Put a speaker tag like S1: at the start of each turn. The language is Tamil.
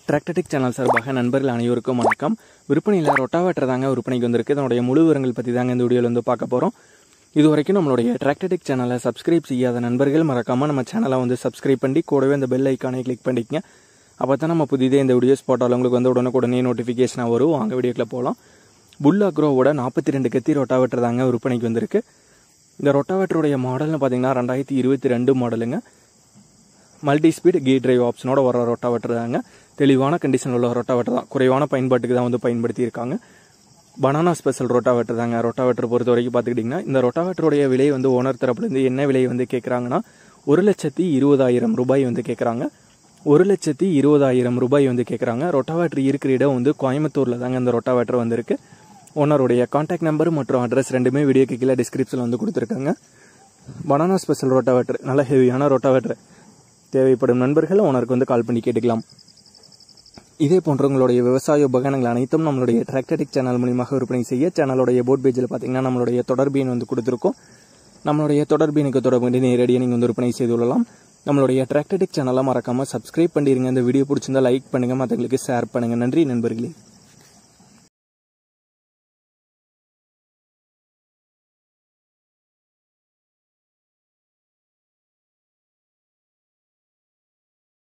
S1: டிராக்டடிக் சேனல் சார்பாக நண்பர்கள் அனைவருக்கும் வணக்கம் விற்பனையில் ரொட்டாவேட்டர் தாங்க விற்பனைக்கு வந்திருக்கு இதனுடைய முழு விவரங்கள் பற்றி தாங்க இந்த வீடியோவில் வந்து பார்க்க போகிறோம் இது வரைக்கும் நம்மளுடைய டிராக்டடிக் சேனலை சப்ஸ்கிரைப் செய்யாத நண்பர்கள் மறக்காமல் நம்ம சேனலை வந்து சப்ஸ்கிரைப் பண்ணி கூடவே இந்த பெல் ஐக்கானை கிளிக் பண்ணிக்கங்க அப்போ தான் நம்ம புதிதே இந்த வீடியோஸ் போட்டாலும் உங்களுக்கு வந்து உடனுக்குடனே நோட்டிஃபிகேஷனாக வரும் வாங்க வீடியோக்குள்ள போகலாம் புல் அக்ரோவோட நாற்பத்தி ரெண்டு கத்தி ரொட்டாவேட்டர் தாங்க விற்பனைக்கு வந்திருக்கு இந்த ரொட்டாவேட்டருடைய மாடல்னு பார்த்தீங்கன்னா ரெண்டாயிரத்தி இருபத்தி ரெண்டு மாடலுங்க மல்டி ஸ்பீட் கீ டிரைவ் ஆப்ஷனோட வர ரொட்டாவேட்டர் தாங்க தெளிவான கண்டிஷன் உள்ள ரொட்டாவேட்டர் தான் குறைவான பயன்பாட்டுக்கு தான் வந்து பயன்படுத்தியிருக்காங்க பனானா ஸ்பெஷல் ரொட்டாவேட்டர் தாங்க ரொட்டாவேட்டர் பொறுத்த வரைக்கும் பார்த்துக்கிட்டிங்கன்னா இந்த ரொட்டாவேட்டருடைய விலை வந்து ஓனர் தரப்புலேருந்து என்ன விலை வந்து கேட்குறாங்கன்னா ஒரு லட்சத்தி இருபதாயிரம் ரூபாய் வந்து கேட்குறாங்க ஒரு லட்சத்தி இருபதாயிரம் ரூபாய் வந்து கேட்குறாங்க ரொட்டாவேட்டர் இருக்கிற இடம் வந்து கோயம்புத்தூரில் தாங்க இந்த ரொட்டாவேட்டர் வந்திருக்கு ஓனருடைய காண்டாக்ட் நம்பர் மற்றும் அட்ரஸ் ரெண்டுமே வீடியோக்கு கீழே டிஸ்கிரிப்ஷனில் வந்து கொடுத்துருக்காங்க பனானா ஸ்பெஷல் ரொட்டாவேட்டர் நல்ல ஹெவியான ரொட்டாவேட்டர் தேவைப்படும் நண்பர்கள் ஓனருக்கு வந்து கால் பண்ணி கேட்டுக்கலாம் இதே போன்ற உங்களுடைய விவசாய உபகரணங்கள் அனைத்தும் நம்மளுடைய டிராக்டடிக் சேனல் மூலியமாக விற்பனை செய்ய சேனலுடைய போட் பேஜில் பார்த்தீங்கன்னா நம்மளுடைய தொடர்பின் வந்து கொடுத்துருக்கோம் நம்மளுடைய தொடர்பினுக்கு தொடர்பு நேரடியாக நீங்கள் வந்து விற்பனை செய்து கொள்ளலாம் நம்மளுடைய டிராக்டடிக் சேனலை மறக்காமல் சப்ஸ்கிரைப் பண்ணிடுங்க இந்த வீடியோ பிடிச்சிருந்தா லைக் பண்ணுங்கள் மற்றவங்களுக்கு ஷேர் பண்ணுங்கள் நன்றி நண்பர்களே